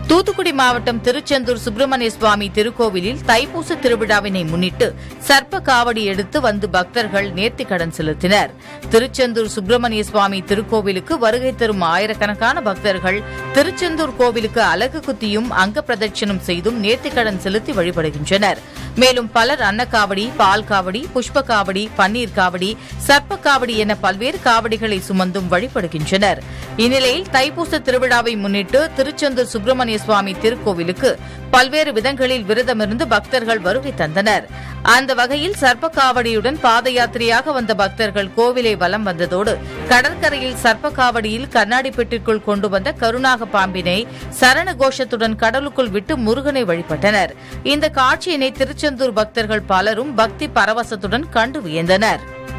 தூத்துக்குடி மாவட்டம் திருச்செந்தூர் சுப்பிரமணிய சுவாமி திருக்கோவிலில் தைப்பூச திருவிழாவினை முன்னிட்டு சர்ப்ப காவடி எடுத்து வந்து பக்தர்கள் நேர்த்திக்கடன் செலுத்தினர் திருச்செந்தூர் சுப்பிரமணிய சுவாமி திருக்கோவிலுக்கு வருகை தரும் ஆயிரக்கணக்கான பக்தர்கள் திருச்செந்தூர் கோவிலுக்கு அலகு குத்தியும் அங்க பிரதட்சணம் செய்தும் நேர்த்திக்கடன் செலுத்தி வழிபடுகின்றனர் மேலும் பலர் அன்னக்காவடி பால் காவடி புஷ்ப காவடி பன்னீர் காவடி சர்ப்ப காவடி என பல்வேறு காவடிகளை சுமந்தும் வழிபடுகின்றனர் இந்நிலையில் தைப்பூச திருவிழாவை முன்னிட்டு திருச்செந்தூர் சுப்பிரமணிய சுவாமி திருக்கோவிலுக்கு பல்வேறு விதங்களில் விரதமிருந்து பக்தர்கள் வருகை தந்தனர் அந்த வகையில் சர்ப்ப காவடியுடன் பாத யாத்திரையாக வந்த பக்தர்கள் கோவிலை வலம் வந்ததோடு கடற்கரையில் சர்ப்ப காவடியில் கண்ணாடி பெட்டிற்குள் கொண்டு வந்த கருணாக பாம்பினை சரண கோஷத்துடன் கடலுக்குள் விட்டு முருகனை வழிபட்டனர் இந்த காட்சியினை திருச்செந்தூர் பக்தர்கள் பலரும் பக்தி பரவசத்துடன் கண்டு வியந்தனர்